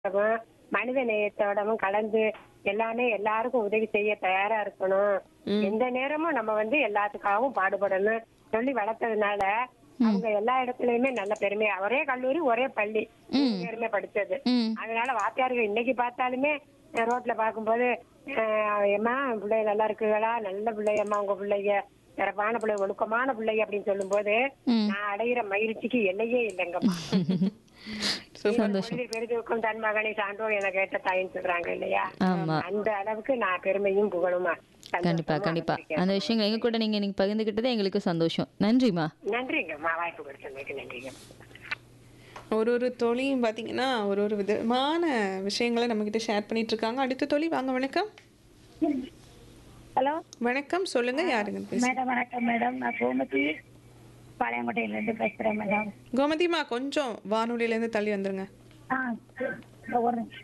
நேயத்தோடவும், மனித நேயத்தோடவும் கலந்து எல்லாமே எல்லாருக்கும் உதவி செய்ய தயாரா இருக்கணும் எந்த நேரமும் நம்ம வந்து எல்லாத்துக்காகவும் பாடுபடணும் சொல்லி வளர்த்ததுனால அவங்க எல்லா இடத்துலயுமே நல்ல பெருமையா ஒரே கல்லூரி ஒரே பள்ளி பெருமை படிச்சது ம். அதனால வாத்தியார்கள் இன்னைக்கு பார்த்தாலுமே அஹ், ரோட்ல பார்க்கும்போது அஹ், ஏம்மா பிள்ளைங்க நல்லா இருக்குங்களா நல்ல பிள்ளையம்மா உங்க பிள்ளைங்க சிறப்பான பிள்ளை ஒழுக்கமான பிள்ளைங்க அப்படின்னு சொல்லும்போது ம். நான் அடையிற மகிழ்ச்சிக்கு எல்லையே இல்லைங்கம்மா சந்தோஷம் பொழுது பெரிதுக்கும் தன் மகனை சான்றோர் என கேட்ட தாயின்னு சொல்றாங்க இல்லையா ஆமா அந்த அளவுக்கு நான் பெருமையும் புகழுமா கண்டிப்பா கண்டிப்பா அந்த விஷயங்கள் எங்க கூட நீங்க இன்னைக்கு பகிர்ந்துக்கிட்டது எங்களுக்கு சந்தோஷம் நன்றிமா நன்றிங்கம்மா வாய்ப்பு கொடுத்ததுக்கு நன்றிங்க ஒரு ஒரு தோழியும் பார்த்தீங்கன்னா ஒரு ஒரு விதமான விஷயங்களை நம்மக்கிட்ட ஷேர் பண்ணிட்டு இருக்காங்க அடுத்த தோழி வாங்க வணக்கம் ஹலோ வணக்கம் சொல்லுங்க யாருங்க பேச மேடம் வணக்கம் மேடம் நான் கோமதி பாளையங்கோட்டையில இருந்து பேசுறேன் மேடம் கோமதிமா கொஞ்சம் வானொலியிலேருந்து தள்ளி வந்துருங்க ஆ இந்த ஒரு நிமிஷம்.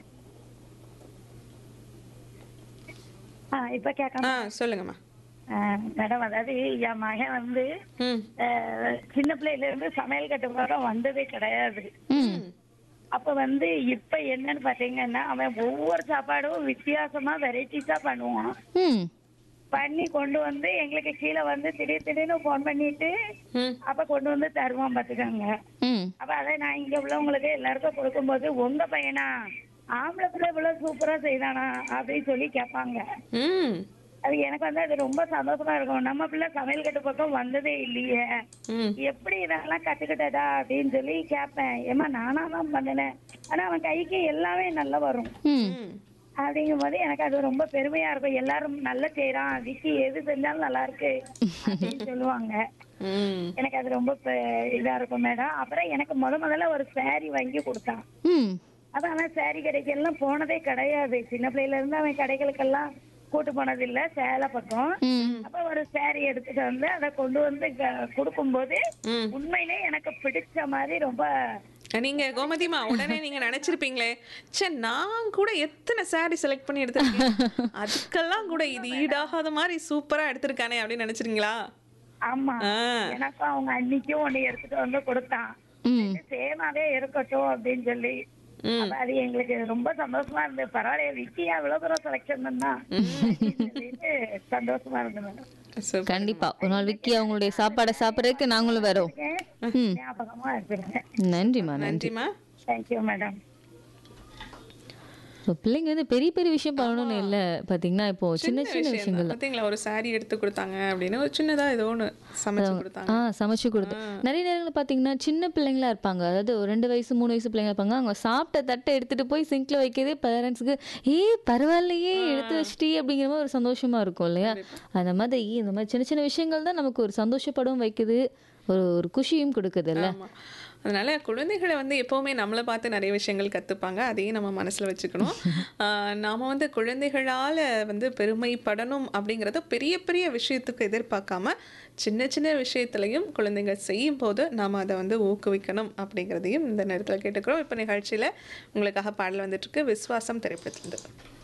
ஆ இப்ப கேட்க ஆ சொல்லுங்கம்மா மேடம் அதாவது என் மகன் வந்து ம் அஹ், சின்ன பிள்ளையில இருந்து சமையல் கட்டு பக்கம் வந்ததே கிடையாது ம் அப்ப வந்து இப்ப என்னன்னு பாத்தீங்கன்னா அவன் ஒவ்வொரு சாப்பாடும் வித்தியாசமா வெரைட்டிஸா பண்ணுவான் ம் பண்ணி கொண்டு வந்து எங்களுக்கு கீழே வந்து திடீர் திடீர்னு ஃபோன் பண்ணிட்டு ம் அப்ப கொண்டு வந்து தருவான் பாத்துக்கோங்க ம் அப்ப அதை நான் இங்க உள்ளவங்களுக்கு எல்லாருக்கும் கொடுக்கும்போது உங்க பையனா ஆம்பளை பிள்ளை இவ்வளவு சூப்பரா செய்தானா அப்படின்னு சொல்லி கேட்பாங்க ம் அது எனக்கு வந்து அது ரொம்ப சந்தோஷமா இருக்கும் நம்ம பிள்ளை சமையல் கட்டு பக்கம் வந்ததே இல்லையே ம் எப்படி இதெல்லாம் கத்துக்கிட்டதா அப்படின்னு சொல்லி கேட்பேன் ஏமா நானா தான் பண்ணினேன் ஆனா அவன் கைக்கு எல்லாமே நல்லா வரும் ம் ம் அப்படிங்கும் போது எனக்கு அது ரொம்ப பெருமையா இருக்கும் எல்லாரும் நல்லா செய்யறான் விக்கி எது செஞ்சாலும் நல்லா இருக்கு அப்படின்னு சொல்லுவாங்க ம் எனக்கு அது ரொம்ப பெ- இதா இருக்கும் மேடம் அப்புறம் எனக்கு முத முதல்ல ஒரு saree வாங்கி கொடுத்தான் ம் அதான் அவன் saree கடைக்கெல்லாம் போனதே கிடையாது சின்ன பிள்ளையில இருந்து அவன் கடைகளுக்கெல்லாம் கூட்டு போனது இல்ல சேலை பக்கம் ம் அப்ப ஒரு saree எடுத்துட்டு வந்து அதை கொண்டு வந்து க- கொடுக்கும்போது ம் உண்மையிலே எனக்கு பிடிச்ச மாதிரி ரொம்ப நீங்க கோமதிமா உடனே நீங்க நினைச்சிருப்பீங்களே ச்சே நான் கூட எத்தனை saree செலக்ட் பண்ணி எடுத்திருக்கேன் அதுக்கெல்லாம் கூட இது ஈடாகாத மாதிரி சூப்பரா எடுத்திருக்கானே அப்படின்னு நினைச்சிருங்களா ஆமா ஆ எனக்கும் அவங்க அன்னைக்கும் ஒண்ணு எடுத்துட்டு வந்து கொடுத்தான் ம் சேமாவே இருக்கட்டும் அப்படின்னு சொல்லி ம் அப்ப அது எங்களுக்கு ரொம்ப சந்தோஷமா இருந்தது பரவாயில்ல விக்கியா இவ்வளவு தூரம் செலக்ஷன் பண்ணா அப்படின்னு சொல்லிட்டு சந்தோஷமா இருந்தது மேடம் சூப்பர். கண்டிப்பா ஒரு நாள் விக்கி அவங்களுடைய சாப்பாடை சாப்பிட்றதுக்கு நாங்களும் வரோம் ம் ஞாபகமா இருக்கிறேன் நன்றிம்மா நன்றி நன்றிம்மா தேங்க்யூ மேடம் ஸோ பிள்ளைங்க வந்து பெரிய பெரிய விஷயம் பண்ணணும்னு இல்லை பார்த்தீங்கன்னா இப்போ சின்ன சின்ன விஷயம் விஷயங்கள் பாத்தீங்களா ஒரு saree எடுத்து கொடுத்தாங்க அப்படின்னு ஒரு சின்னதா ஏதோ ஒண்ணு சமைச்சு கொடுத்தாங்க ஆ சமைச்சு கொடுத்து நிறைய நேரங்கள் பார்த்தீங்கன்னா சின்ன பிள்ளைங்களா இருப்பாங்க அதாவது ஒரு ரெண்டு வயசு மூணு வயசு பிள்ளைங்க இருப்பாங்க அவங்க சாப்பிட்ட தட்டை எடுத்துட்டு போய் சிங்க்ல வைக்கிறதே பேரண்ட்ஸுக்கு ஏய் பரவாயில்லையே எடுத்து வச்சிட்டி அப்படிங்கிற மாதிரி ஒரு சந்தோஷமா இருக்கும் இல்லையா அந்த மாதிரி இந்த மாதிரி சின்ன சின்ன விஷயங்கள் தான் நமக்கு ஒரு சந்தோஷப்படவும் வைக்குது ஒரு ஒரு குஷியும் கொடுக்குது இல்ல ஆமா அதனால குழந்தைகளை வந்து எப்பவுமே நம்மளை பார்த்து நிறைய விஷயங்கள் கத்துப்பாங்க அதையும் நம்ம மனசுல வச்சுக்கணும் ஆஹ் நாம வந்து குழந்தைகளால வந்து பெருமைப்படணும் அப்படிங்கறத பெரிய பெரிய விஷயத்துக்கு எதிர்பார்க்காம சின்ன சின்ன விஷயத்துலையும் குழந்தைங்க செய்யும் போது நாம அதை வந்து ஊக்குவிக்கணும் அப்படிங்கிறதையும் இந்த நேரத்துல கேட்டுக்கிறோம் இப்போ நிகழ்ச்சியில உங்களுக்காக பாடல் வந்துட்டு இருக்கு விஸ்வாசம் திரைப்படத்திலிருந்து